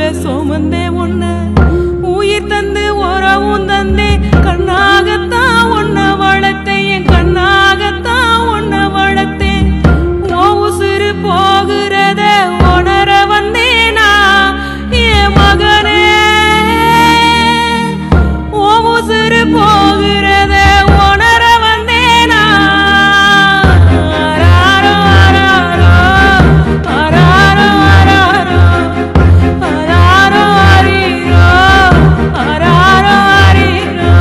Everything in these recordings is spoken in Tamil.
சுமந்தே ஒன்ன உயிர் தந்து உறவும் தந்தே கண்ணாகத்தான் ஒன்ன வளர்த்தேன் என் கண்ணாகத்தான் ஒன்ன வளர்த்தேன் ஓ உசுறு போகிறத உணர வந்தேனா என் மகனே ஓ உசுறு போகிறத உணர வந்தேனா ஆராரோ, ஆராரோ, ஆராரோ, ஆராரோ, ஆராரோ, ஆரீரோ, ஆராரோ, ஆரீரோ.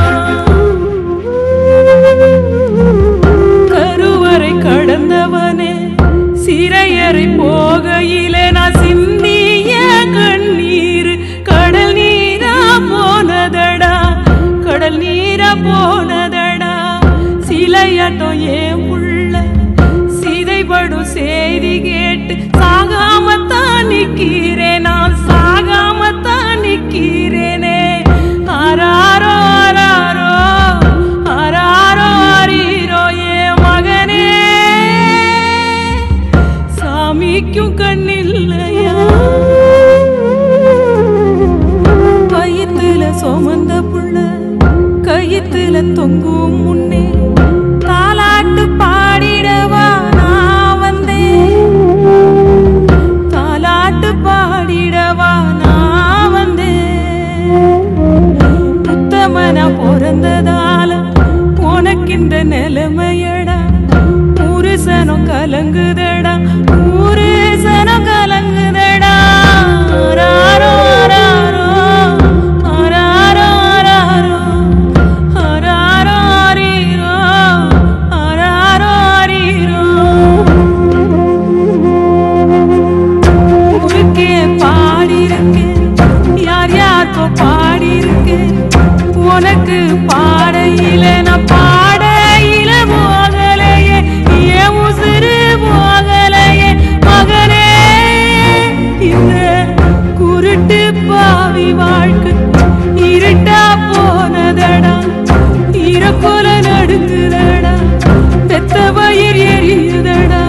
கருவறை கடந்தவனே சிறையறை போகையிலே நான் சிந்திய கண்ணீர் கடல் நீரா போனதடா கடல் நீரா போனதடா சிலையாட்டம் ஏன் உள்ள சிதைபடும் செய்தி கேட்டு சாகாமத்தான் நிக்கிறேன் நான் சாகாமத்தான் நிக்கிறேனே ஆராரோ ஆராரோ ஆராரோ ஆரீரோ ஏ மகனே சாமிக்கும் கண்ணில்லையா வயித்துல சுமந்த புள்ள கயித்துல தொங்கும் முன்னே தாலாட்டு பாடிடவா நான் வந்தேன் தாலாட்டு பாடிடவா நான் வந்தேன் உத்தமனா பிறந்ததால உனக்கு இந்த நிலைமையடா ஊரு சனம் கலங்குதடா ஊரு சனம் கலங்குதடா ஆராரோ, ஆராரோ, ஆராரோ, ஆராரோ, ஆராரோ, ஆரீரோ, ஆராரோ, ஆரீரோ. ஊருக்கே பாடியிருக்கேன் யார் யாருக்கோ பாடியிருக்கேன் உனக்கு பாடையில நான் பாடையில போகலையே ஏன் உசுறு போகலையே மகனே இந்த குருட்டு பாவி வாழ்க்கை இருட்டா போனதடா இறக்கொல நடுங்குதடா பெத்த பயிர் எரியுதடா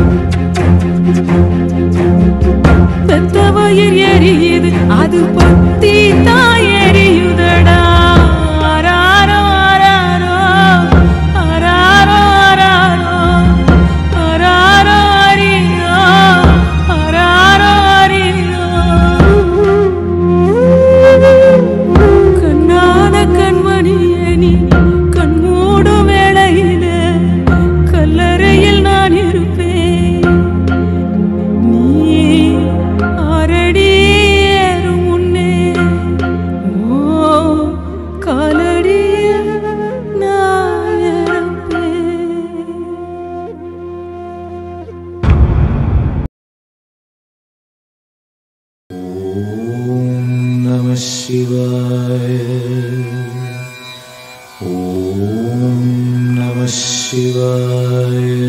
பெத்த வயிர் எரியுது அது பத்தி தான் எரியுதடா ஆராரோ ஆராரோ ஆராரோ ஆராரோ ஆராரோ அரீரோ ஆராரோ அரீரோ கண்ணான கண்மணியே நீ கண்மூடும் வேளையில கல்லறையில் நான் இருப்பேன் நீ ஆரடி ஏறும் முன்னே ஓ காலடிய நான் இறப்பேன் ॐ नमः शिवाय ॐ नमः शिवाय